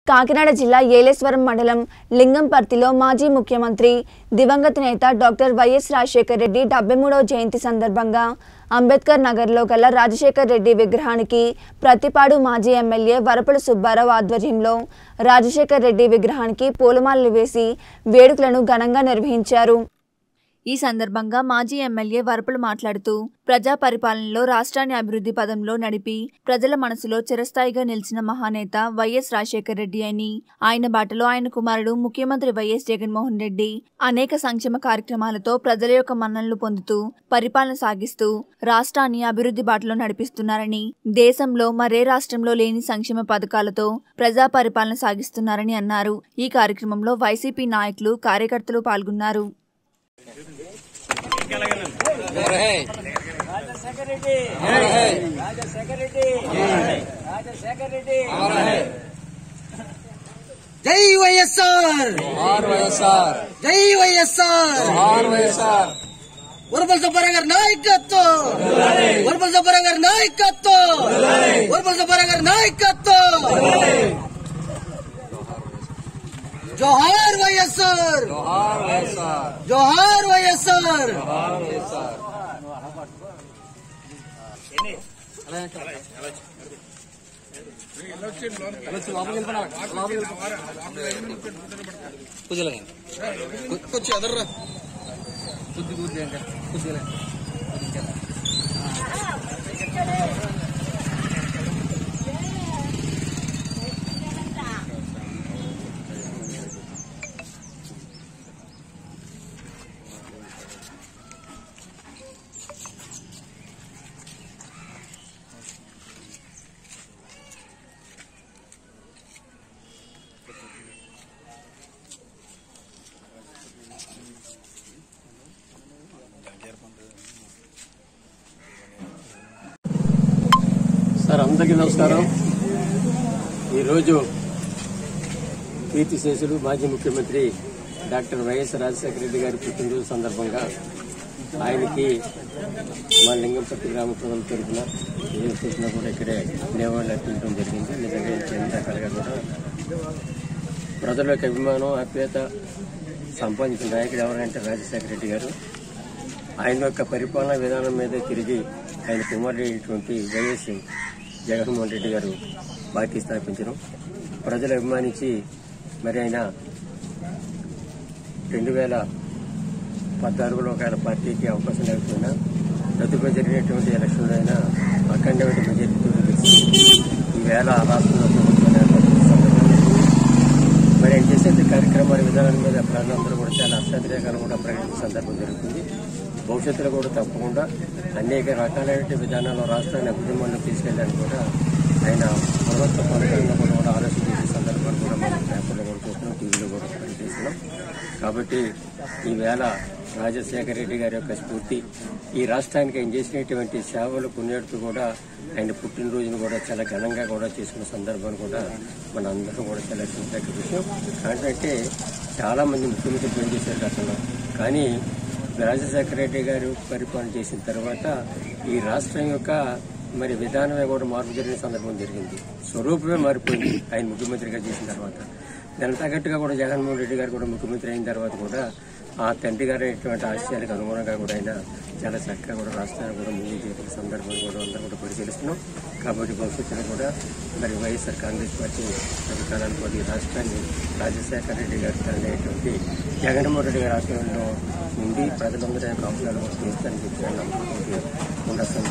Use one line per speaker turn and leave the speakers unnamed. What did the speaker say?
కాకినాడ జిల్లా ఏలేశ్వరం మండలం లింగంపర్తిలో మాజీ ముఖ్యమంత్రి దివంగత నేత డాక్టర్ వైఎస్ రాజశేఖర రెడ్డి డెబ్బై మూడవ జయంతి సందర్భంగా అంబేద్కర్ నగర్లో గల రాజశేఖర్ రెడ్డి విగ్రహానికి ప్రతిపాడు మాజీ ఎమ్మెల్యే వరపల సుబ్బారావు ఆధ్వర్యంలో రాజశేఖర్ రెడ్డి విగ్రహానికి పూలమాలలు వేసి వేడుకలను ఘనంగా నిర్వహించారు ఈ సందర్భంగా మాజీ ఎమ్మెల్యే వరపులు మాట్లాడుతూ ప్రజా పరిపాలనలో రాష్ట్రాన్ని అభివృద్ధి పదంలో నడిపి ప్రజల మనసులో చిరస్థాయిగా నిలిచిన మహానేత వైఎస్ రాజశేఖర రెడ్డి అని ఆయన బాటలో ఆయన కుమారుడు ముఖ్యమంత్రి వైఎస్ జగన్మోహన్ రెడ్డి అనేక సంక్షేమ కార్యక్రమాలతో ప్రజల యొక్క మన్ననలు పొందుతూ పరిపాలన సాగిస్తూ రాష్ట్రాన్ని అభివృద్ధి బాటలో నడిపిస్తున్నారని దేశంలో మరే రాష్ట్రంలో లేని సంక్షేమ పథకాలతో ప్రజా పరిపాలన సాగిస్తున్నారని అన్నారు ఈ కార్యక్రమంలో వైసీపీ నాయకులు కార్యకర్తలు పాల్గొన్నారు
జై వైఎస్ఆర్
ఆర్ వైఎస్ఆర్
జై YSR
R YSR
Varapal Subbarao గారి నాయకత్వం వరపల్ సుబ్బారావు గారి నాయకత్వం వరపల్ సుబ్బారావు గారి నాయకత్వం జోహార్ వైఎస్ఆర్
ఆర్ వైఎస్ఆర్
జోహార్ వైఎస్ఆర్
ఆర్ వైఎస్ఆర్ కొంచెం ఎదర్రా కొద్ది కొద్ది ఇంకా కొద్దిగా
సార్ అందరికీ నమస్కారం ఈరోజు కీర్తిశేషులు మాజీ ముఖ్యమంత్రి డాక్టర్ వైఎస్ రాజశేఖర రెడ్డి గారి పుట్టినరోజు సందర్భంగా ఆయనకి మా లింగంపట్టి గ్రామ ప్రజల తరఫున ఏ చేసినా కూడా ఇక్కడే నివాళులు అర్పించడం జరిగింది నిజంగా ఇది ఎన్ని రకాలుగా కూడా ప్రజల యొక్క అభిమానం ఆప్యాయత సంపాదించిన నాయకుడు ఎవరంటే రాజశేఖర రెడ్డి గారు ఆయన యొక్క పరిపాలనా విధానం మీద తిరిగి ఆయన కుమారుడైనటువంటి వైఎస్ జగన్మోహన్ రెడ్డి గారు పార్టీ స్థాపించడం ప్రజలు అభిమానించి మరి ఆయన రెండు వేల పద్నాలుగులో ఒక ఆయన పార్టీకి అవకాశం లేకపోయినా తదుపరి జరిగినటువంటి ఎలక్షన్లో అయినా అఖండమైన మెజార్టీతో గెలిచి ఈవేళ రాష్ట్రంలో ప్రభుత్వం ఏర్పడుతున్న సందర్భంగా మరి ఆయన చేసే కార్యక్రమాల విధానం మీద ప్రజలందరూ కూడా చాలా అసంతరేకాలు కూడా ప్రకటించే సందర్భం జరుగుతుంది భవిష్యత్తులో కూడా తప్పకుండా అనేక రకాలైన విధానాలు రాష్ట్రాన్ని అభివృద్ధిలో తీసుకెళ్ళడానికి కూడా ఆయన ప్రభుత్వ పథకాలను కూడా కూడా ఆలోచన చేసే సందర్భాలు కూడా మనం పేపర్లో కూడా చూస్తున్నాం టీవీలో కూడా పనిచేస్తున్నాం కాబట్టి ఈవేళ రాజశేఖర రెడ్డి గారి యొక్క స్ఫూర్తి ఈ రాష్ట్రానికి ఆయన చేసినటువంటి సేవలు కొన్నేడుతూ కూడా ఆయన పుట్టినరోజును కూడా చాలా ఘనంగా కూడా చేసుకున్న సందర్భాన్ని కూడా మన అందరం కూడా చాలా చింతక విషయం ఏంటంటే చాలా మంది ముఖ్యమంత్రి పనిచేశారు గతంలో కానీ రాజశేఖర రెడ్డి గారు పరిపాలన చేసిన తర్వాత ఈ రాష్ట్రం యొక్క మరి విధానమే కూడా మార్పు జరిగిన సందర్భం జరిగింది స్వరూపమే మారిపోయింది ఆయన ముఖ్యమంత్రిగా చేసిన తర్వాత దానికి తగ్గట్టుగా కూడా జగన్మోహన్ రెడ్డి గారు కూడా ముఖ్యమంత్రి అయిన తర్వాత కూడా ఆ తండ్రి గారి అయినటువంటి ఆశయాలకు అనుగుణంగా కూడా ఆయన చాలా చక్కగా కూడా రాష్ట్రాన్ని కూడా ముందుకు చేసిన సందర్భాలు కూడా అందరూ కూడా పరిశీలిస్తున్నాం కాబట్టి భవిష్యత్తులో కూడా మరి వైఎస్ఆర్ కాంగ్రెస్ పార్టీ అధికారానికి కూడా ఈ రాష్ట్రాన్ని రాజశేఖర రెడ్డి గారి తండ్రి అయినటువంటి జగన్మోహన్ రెడ్డి గారి ఆశయంలో ఉండి ప్రజలందరూ యొక్క అవసరాలు కోసం ఇస్తారని చెప్పి నమ్మకంతో ఉన్న